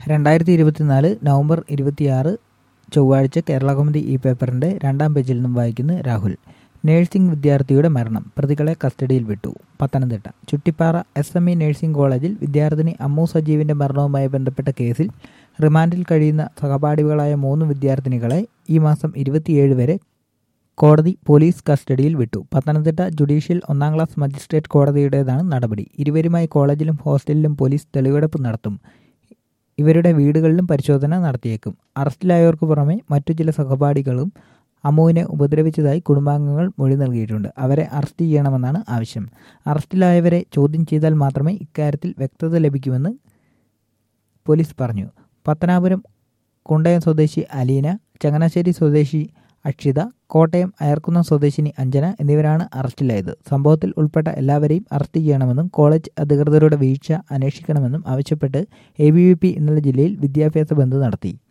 രണ്ടായിരത്തി ഇരുപത്തിനാല് നവംബർ ഇരുപത്തിയാറ് ചൊവ്വാഴ്ച കേരള കൗമുദി ഈ പേപ്പറിന്റെ രണ്ടാം പേജിൽ നിന്നും വായിക്കുന്നു രാഹുൽ നഴ്സിംഗ് വിദ്യാർത്ഥിയുടെ മരണം പ്രതികളെ കസ്റ്റഡിയിൽ വിട്ടു Pathanamthitta Chuttippara S M E nursing കോളേജിൽ വിദ്യാർത്ഥിനി അമ്മു സജീവിന്റെ മരണവുമായി ബന്ധപ്പെട്ട കേസിൽ റിമാൻഡിൽ കഴിയുന്ന സഹപാഠികളായ മൂന്ന് വിദ്യാർത്ഥിനികളെ ഈ മാസം ഇരുപത്തിയേഴ് വരെ കോടതി പോലീസ് കസ്റ്റഡിയിൽ വിട്ടു പത്തനംതിട്ട ജുഡീഷ്യൽ ഒന്നാം ക്ലാസ് മജിസ്ട്രേറ്റ് കോടതിയുടേതാണ് നടപടി ഇരുവരുമായി കോളേജിലും ഹോസ്റ്റലിലും പോലീസ് തെളിവെടുപ്പ് നടത്തും ഇവരുടെ വീടുകളിലും പരിശോധന നടത്തിയേക്കും അറസ്റ്റിലായവർക്ക് പുറമെ മറ്റു ചില സഹപാഠികളും അമ്മുവിനെ ഉപദ്രവിച്ചതായി കുടുംബാംഗങ്ങൾ മൊഴി നൽകിയിട്ടുണ്ട് അവരെ അറസ്റ്റ് ചെയ്യണമെന്നാണ് ആവശ്യം അറസ്റ്റിലായവരെ ചോദ്യം ചെയ്താൽ മാത്രമേ ഇക്കാര്യത്തിൽ വ്യക്തത ലഭിക്കുമെന്ന് പോലീസ് പറഞ്ഞു പത്തനാപുരം കുണ്ടയം സ്വദേശി അലീന ചങ്ങനാശ്ശേരി സ്വദേശി അക്ഷിത കോട്ടയം അയർക്കുന്നം സ്വദേശിനി അഞ്ജന എന്നിവരാണ് അറസ്റ്റിലായത് സംഭവത്തിൽ ഉൾപ്പെട്ട എല്ലാവരെയും അറസ്റ്റ് ചെയ്യണമെന്നും കോളേജ് അധികൃതരുടെ വീഴ്ച അന്വേഷിക്കണമെന്നും ആവശ്യപ്പെട്ട് എ ബി വി പി ഇന്നലെ ജില്ലയിൽ വിദ്യാഭ്യാസ ബന്ദ് നടത്തി